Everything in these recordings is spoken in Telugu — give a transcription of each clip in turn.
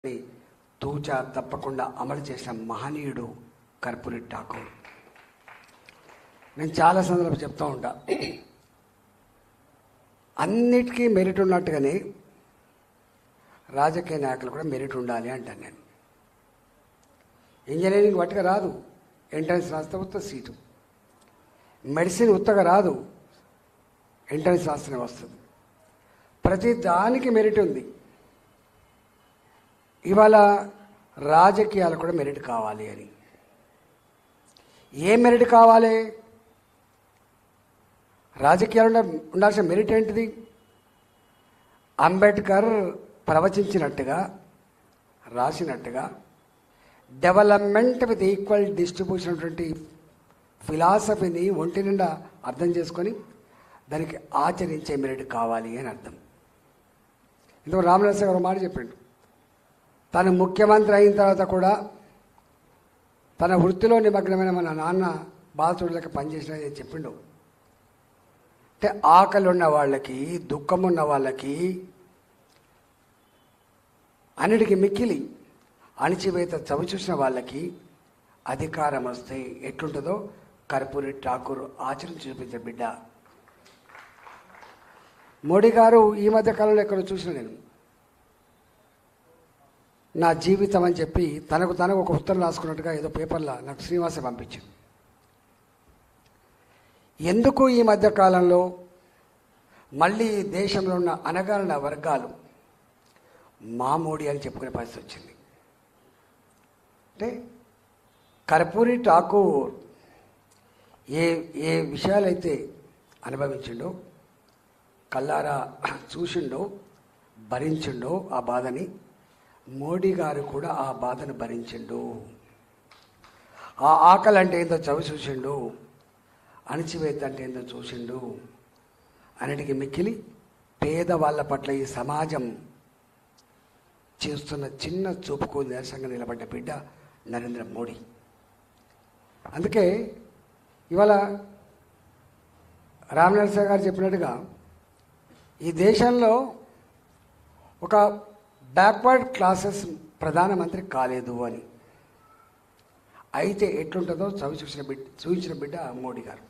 ని తూచా తప్పకుండా అమలు చేసిన మహనీయుడు కర్పూరి ఠాకూర్ నేను చాలా సందర్భం చెప్తూ ఉంటా అన్నిటికీ మెరిట్ ఉన్నట్టుగానే రాజకీయ నాయకులు కూడా మెరిట్ ఉండాలి అంటాను నేను ఇంజనీరింగ్ వట్టిగా రాదు ఎంట్రన్స్ రాస్తే ఉత్త సీటు మెడిసిన్ ఉత్తగా రాదు ఎంట్రన్స్ రాస్తేనే వస్తుంది ప్రతి దానికి మెరిట్ ఉంది ఇవాళ రాజకీయాలు కూడా మెరిట్ కావాలి అని ఏ మెరిట్ కావాలి రాజకీయాలు ఉండ- ఉండాల్సిన మెరిట్ ఏంటిది అంబేద్కర్ ప్రవచించినట్టుగా రాసినట్టుగా డెవలప్మెంట్ విత్ ఈక్వల్ డిస్ట్రిబ్యూషన్ అటువంటి ఫిలాసఫీని ఒంటి నిండా అర్థం చేసుకొని దానికి ఆచరించే మెరిట్ కావాలి అని అర్థం ఇందుకు రామనరసింహ గారు ఒక మాట చెప్పిండు తను ముఖ్యమంత్రి అయిన తర్వాత కూడా తన వృత్తిలో నిమగ్నమైన మన నాన్న బాలచూడలకి పనిచేసిన చెప్పిండు అంటే ఆకలి ఉన్న వాళ్ళకి దుఃఖం ఉన్న వాళ్ళకి అన్నిటికీ మిక్కిలి అణిచివేత చవి చూసిన వాళ్ళకి అధికారం వస్తే ఎట్లుంటుందో కర్పూరి ఠాకూర్ ఆచరించి చూపించే బిడ్డ మోడీ గారు ఈ మధ్య కాలంలో ఎక్కడ చూసిన నేను నా జీవితం అని చెప్పి తనకు తనకు ఒక ఉత్తరం రాసుకున్నట్టుగా ఏదో పేపర్లో నాకు శ్రీనివాస పంపించింది ఎందుకు ఈ మధ్య కాలంలో మళ్ళీ ఈ దేశంలో ఉన్న అనగారిన వర్గాలు మామూడి అని చెప్పుకునే పరిస్థితి వచ్చింది అంటే కర్పూరి ఠాకూర్ ఏ ఏ విషయాలైతే అనుభవించిండో కల్లారా చూసిండో భరించిండో ఆ బాధని మోడీ గారు కూడా ఆ బాధను భరించిండు ఆ ఆకలి అంటే ఏందో చవి చూసిండు అణిచివేత అంటే ఏందో చూసిండు అన్నిటికీ మిక్కిలి పేదవాళ్ళ పట్ల ఈ సమాజం చేస్తున్న చిన్న చూపుకు నిరసంగా నిలబడ్డ బిడ్డ నరేంద్ర మోడీ అందుకే ఇవాళ రామనరసింహ గారు చెప్పినట్టుగా ఈ దేశంలో ఒక బ్యాక్వర్డ్ క్లాసెస్ ప్రధానమంత్రి కాలేదు అని అయితే ఎట్లుంటుందో చవి చూసిన బిడ్డ చూపించిన బిడ్డ మోడీ గారు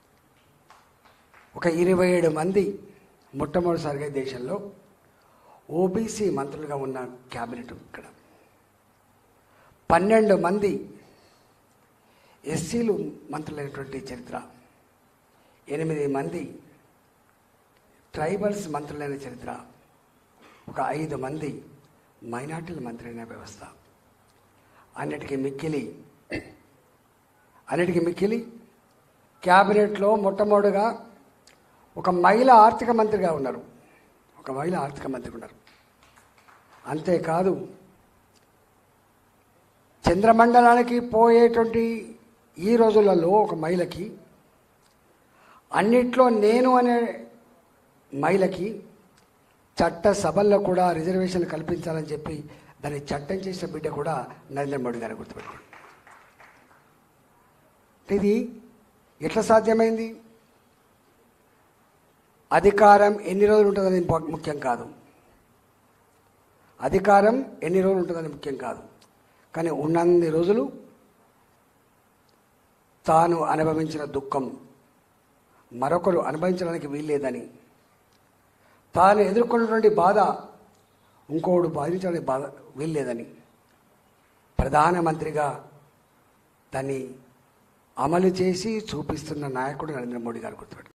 ఒక ఇరవై ఏడు మంది మొట్టమొదటిసారిగా ఈ దేశంలో ఓబీసీ మంత్రులుగా ఉన్న క్యాబినెట్ ఇక్కడ పన్నెండు మంది ఎస్సీలు మంత్రులైనటువంటి చరిత్ర ఎనిమిది మంది ట్రైబల్స్ మంత్రులైన చరిత్ర ఒక ఐదు మంది మైనార్టీల మంత్రులైన వ్యవస్థ అన్నిటికీ మిక్కిలి అన్నిటికీ మిక్కిలి క్యాబినెట్లో మొట్టమొదటిగా ఒక మహిళ ఆర్థిక మంత్రిగా ఉన్నారు ఒక మహిళ ఆర్థిక మంత్రి ఉన్నారు అంతేకాదు చంద్రమండలానికి పోయేటువంటి ఈ రోజులలో ఒక మహిళకి అన్నిట్లో నేను అనే మహిళకి చట్ట సభల్లో కూడా రిజర్వేషన్ కల్పించాలని చెప్పి దాన్ని చట్టం చేసిన బిడ్డ కూడా నరేంద్ర మోడీ గారు గుర్తుపెట్టుకోండి ఇది ఎట్లా సాధ్యమైంది అధికారం ఎన్ని రోజులు ఉంటుందని ఇంపా- ముఖ్యం కాదు అధికారం ఎన్ని రోజులు ఉంటుందని ముఖ్యం కాదు కానీ ఉన్నన్ని రోజులు తాను అనుభవించిన దుఃఖం మరొకరు అనుభవించడానికి వీల్లేదని తాను ఎదుర్కొన్నటువంటి బాధ ఇంకోడు బాధించడానికి బాధ వీల్లేదని ప్రధానమంత్రిగా దాన్ని అమలు చేసి చూపిస్తున్న నాయకుడు నరేంద్ర మోడీ గారు గుర్తుపెట్టు